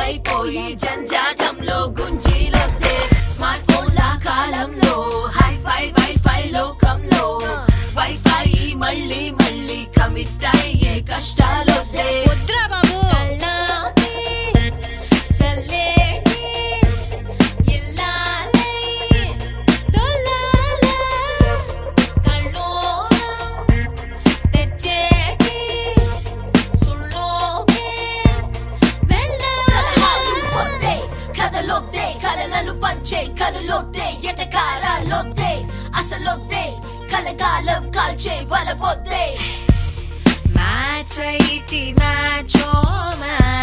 ఎక్కువైపోయి జంజాటంలో గుంజీలొద్దే smart phone లా కాలంలో hi-fi wifi లోకంలో వైఫై మళ్ళీ మళ్ళీ కమిట్ అయ్యే కష్టాలొద్దే వద్దురా బాబు కళ్ళాపి చల్లేటి ఇల్లాలై దొల్లాల కళ్ళోరం తెచ్చేటి సుళ్ళోకే వెళ్ళాలొద్దే కథలొద్దే కలలను పంచే కనులొద్దే ఎటకారాలొద్దే అసలొద్దే కలకాలం కాల్చే వలపొద్దే match it match oh match